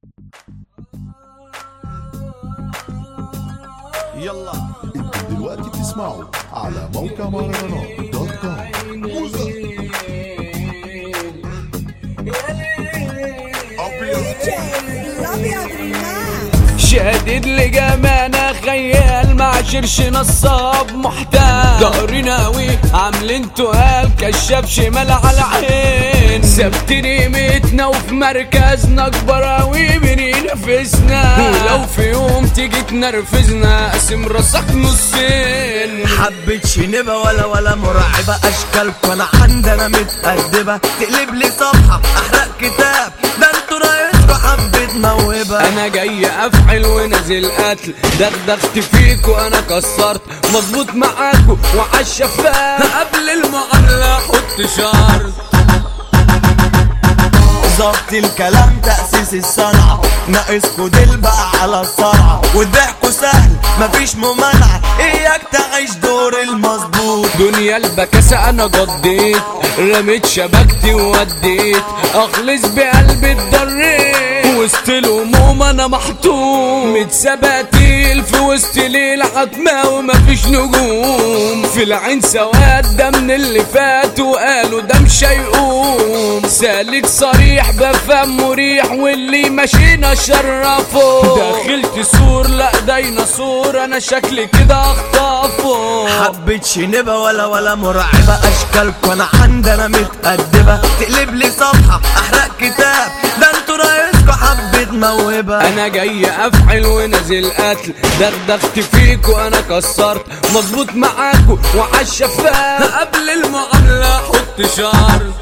يلا انتم دلوقتي بتسمعوا على موقع مهرجانات دوت كوم شادد لجمانة خيال مع شرش نصاب محتال ضهري ناوي عاملين تقال كشاف شمال على عين ثابتين قيمتنا وفي مركزنا اكبر اوي بينافسنا ولو في يوم تيجي تنرفزنا قاسم راسك نصين حبة شنبة ولا ولا مرعبة أشكالكم أنا عندنا متأدبة تقلب لي صفحة أحرق كتاب ده انتوا رايتكوا حبة موهبة انا جاي افعل ونازل قتل دغدغت فيكو انا كسرت مظبوط معاكو وعالشفاف قبل المعاملة حط شرط ظبط الكلام تأسيس الصنعة ناقصكوا دل بقى على الصرعة والضحكوا سهل مفيش ممانعة إياك تعيش دور المظبوط دنيا البكاسة انا قضيت رميت شبكتي ووديت اخلص بقلبي اتضريت وسط الهموم انا محطوط متسبقتيل في وسط ليل عتمة ومفيش نجوم في العين سواد ده من اللي فات وقالوا ده مش هيقوم سالك صريح بفهم مريح واللي ماشينا شرفه دخلت سور لا ديناصور انا شكلي كده اخطفه حبة شنبة ولا ولا مرعبة أشكالكوا أنا عندنا متأدبة تقلب لي صفحة أحرق كتاب ده انتوا رايسكوا حبة موهبة انا جاي افعل ونازل قتل دغدغت فيكو انا كسرت مظبوط معاكو وعالشفاف قبل المعاملة حط شرط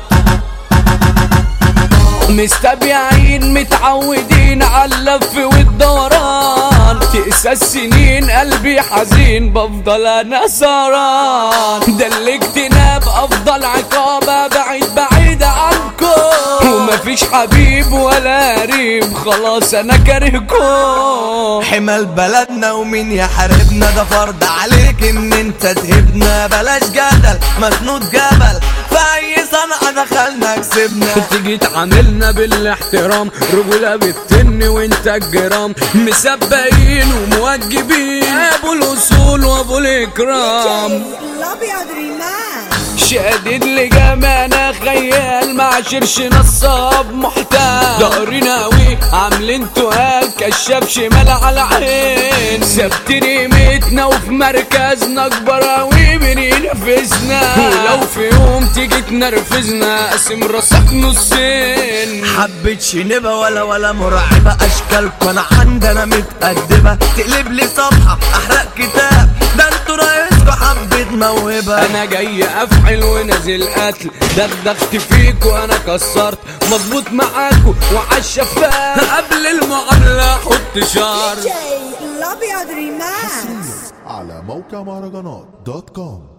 مستبيعين متعودين على اللف والدوران تقسى السنين قلبي حزين بفضل انا سهران ده الاجتناب افضل عقابة بعيد بعيد عنكم ومفيش حبيب ولا قريب خلاص انا كارهكم حمل بلدنا ومين يحاربنا ده فرض عليك ان انت تهبنا بلاش جدل مسنود جبل في اي صنعة دخلنا كسبنا تيجي تعاملنا بالاحترام رجولة بالتن وانت الجرام مسبقين وموجبين ابو الاصول وابو الاكرام الابيض ريمان شادد لجمانة خيال مع شرش نصاب محتال ضهري ناوي عاملين تقال كشاف شمال على عين ثابتين قيمتنا وفي مركزنا اكبر اوي بينافسنا ولو في يوم تيجي تنرفزنا قاسم راسك نصين حبة شنبة ولا ولا مرعبة أشكالكوا أنا عندنا متأدبة تقلب لي صفحة أحرق كتاب ده انتوا رايسكوا حبة موهبة انا جاي افعل ونازل قتل دغدغت فيكو انا كسرت مظبوط معاكو وعالشفاف قبل المعاملة حط شرط جاي الابيض ريمان على موقع مهرجانات دوت كوم